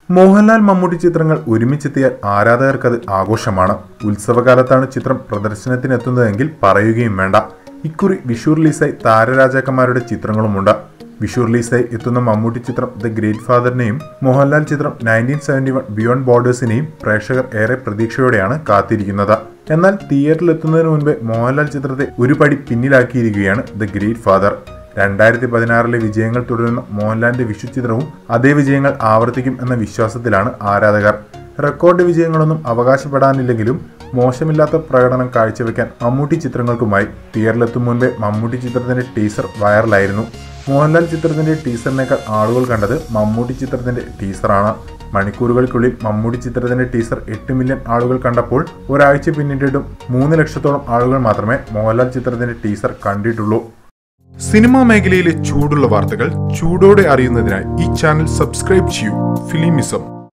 മോഹൻലാൽ മമ്മൂട്ടി ചിത്രങ്ങൾ ഒരുമിച്ചെത്തിയാൽ ആരാധകർക്കത് ആഘോഷമാണ് ഉത്സവകാലത്താണ് ചിത്രം പ്രദർശനത്തിനെത്തുന്നതെങ്കിൽ പറയുകയും വേണ്ട ഇക്കുറി വിഷു റിലീസായി താരരാജാക്കന്മാരുടെ ചിത്രങ്ങളുമുണ്ട് വിഷു റിലീസായി എത്തുന്ന മമ്മൂട്ടി ചിത്രം ദ ഗ്രേറ്റ് ഫാദറിനെയും മോഹൻലാൽ ചിത്രം നയൻറ്റീൻ സെവൻറ്റി വൺ ബിയോണ്ട് ബോർഡേഴ്സിനെയും പ്രേക്ഷകർ ഏറെ പ്രതീക്ഷയോടെയാണ് കാത്തിരിക്കുന്നത് എന്നാൽ തിയേറ്ററിൽ എത്തുന്നതിന് മുൻപേ മോഹൻലാൽ ചിത്രത്തെ ഒരു പടി പിന്നിലാക്കിയിരിക്കുകയാണ് ദ ഗ്രേറ്റ് ഫാദർ രണ്ടായിരത്തി പതിനാറിലെ വിജയങ്ങൾ തുടരുന്ന മോഹൻലാലിന്റെ വിഷു ചിത്രവും അതേ വിജയങ്ങൾ ആവർത്തിക്കും എന്ന വിശ്വാസത്തിലാണ് ആരാധകർ റെക്കോർഡ് വിജയങ്ങളൊന്നും അവകാശപ്പെടാനില്ലെങ്കിലും മോശമില്ലാത്ത പ്രകടനം കാഴ്ചവെക്കാൻ മമ്മൂട്ടി ചിത്രങ്ങൾക്കുമായി തിയേറ്ററിലെത്തും മുൻപേ മമ്മൂട്ടി ചിത്രത്തിന്റെ ടീസർ വൈറലായിരുന്നു മോഹൻലാൽ ചിത്രത്തിന്റെ ടീസറിനേക്കാൾ ആളുകൾ കണ്ടത് മമ്മൂട്ടി ചിത്രത്തിന്റെ ടീസറാണ് മണിക്കൂറുകൾക്കുള്ളിൽ മമ്മൂട്ടി ചിത്രത്തിന്റെ ടീസർ എട്ട് മില്യൺ ആളുകൾ കണ്ടപ്പോൾ ഒരാഴ്ച പിന്നിട്ടിട്ടും മൂന്ന് ലക്ഷത്തോളം ആളുകൾ മാത്രമേ മോഹൻലാൽ ചിത്രത്തിന്റെ ടീസർ കണ്ടിട്ടുള്ളൂ സിനിമാ മേഖലയിലെ ചൂടുള്ള വാർത്തകൾ ചൂടോടെ അറിയുന്നതിനായി ഈ ചാനൽ സബ്സ്ക്രൈബ് ചെയ്യൂ ഫിലിമിസം